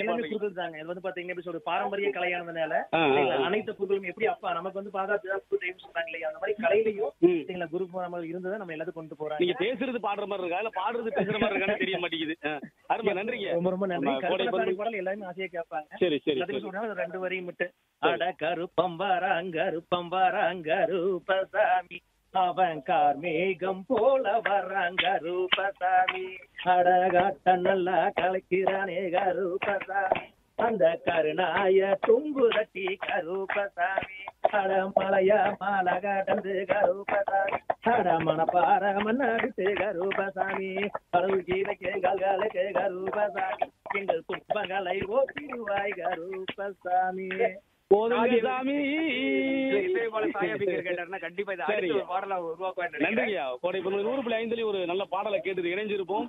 நீங்க எல்லாமே பாடுறீங்க புதுதாங்க இது வந்து பாத்தீங்கன்னா எப்படி சொல்றது பாரம்பரிய கலையானதுனால ஆ, ஆ, சரிங்களா, ஆ. அனைத்து புகழும் எப்படி அப்பா நமக்கு வந்து பாதுகாப்பு தான் புது தெய்வம் சொன்னாங்க இல்லையா அந்த மாதிரி கலையிலையும் ம். சரிங்களா குரு நம்ம இருந்ததை நம்ம எல்லாத்தையும் கொண்டு போறாங்க நீங்க பேசுறது பாடுற மாதிரி இருக்கா இல்ல பாடுறது பேசுற மாதிரி இருக்கான்னு தெரிய மாட்டேங்குது ஆ, அருமை நன்றிங்க ரொம்ப ரொம்ப நன்றி நம்ம கோடை கருப்பண பந்து- பாடல் எல்லாமே ஆசையா கேட்பாங்க சரி சரி எல்லாத்தையும் சரி சொல்றாங்க ரெண்டு வரையும் விட்டு அட கருப்பம் வராங்கருப்பம் வராங்கருப்பசாமி அவன் கார்மேகம் போல வராங்க ரூபசாமி அடகாட்ட நல்லா கலக்கிறானே கருப்பசாமி அந்த கருணாய தும்பு தட்டி கருப்பசாமி அடமலையா மாலை கடந்து கருப்பசாமி அடமன பார மன்னாடித்து கருப்பசாமி கடவுள் கீழே கல்களுக்கு கருப்பசாமி எங்கள் துன்பங்களை ஓட்டிடுவாய் கருப்பசாமி போதுங்க சாமி இதே போல சாயா பிங்கர் கேட்டாருன்னா கண்டிப்பா இதை அடுத்த சரிங்க. ஒரு பாடலா உருவாக்குவான்னு நினைக்கிறேன். நன்றிங்கய்யா கோடை பொண்ணு நூறு புள்ளி ஐந்துலயும் ஒரு நல்ல பாடலை கேட்டு இணைஞ்சிருப்போம்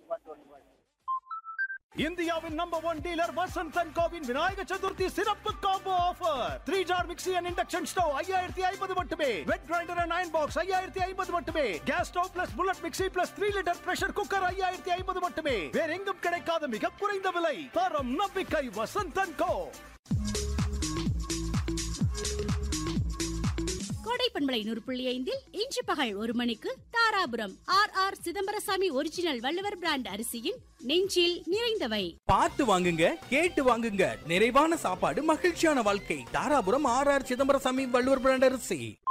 இந்தியாவின் number one dealer Vasanth and கோவின் விநாயக சதுர்த்தி சிறப்பு combo offer three jar mixie and induction stove ஐயாயிரத்தி ஐம்பது மட்டுமே wet grinder and iron box ஐயாயிரத்தி ஐம்பது மட்டுமே gas stove plus bullet mixie plus three litre pressure cooker ஐயாயிரத்தி ஐம்பது மட்டுமே வேற எங்கும் கிடைக்காத மிக குறைந்த விலை தரம் நம்பிக்கை வசந்த் அண்ட் கோ கோடை பண்பலை நூறு புள்ளி ஐந்தில் இன்று பகல் ஒரு மணிக்கு Dharapuram R R Chidambarasamy original Valluvar brand அரிசியின் நெஞ்சில் நிறைந்தவை பார்த்து வாங்குங்க கேட்டு வாங்குங்க நிறைவான சாப்பாடு மகிழ்ச்சியான வாழ்க்கை Dharapuram R R Chidambarasamy Valluvar brand அரிசி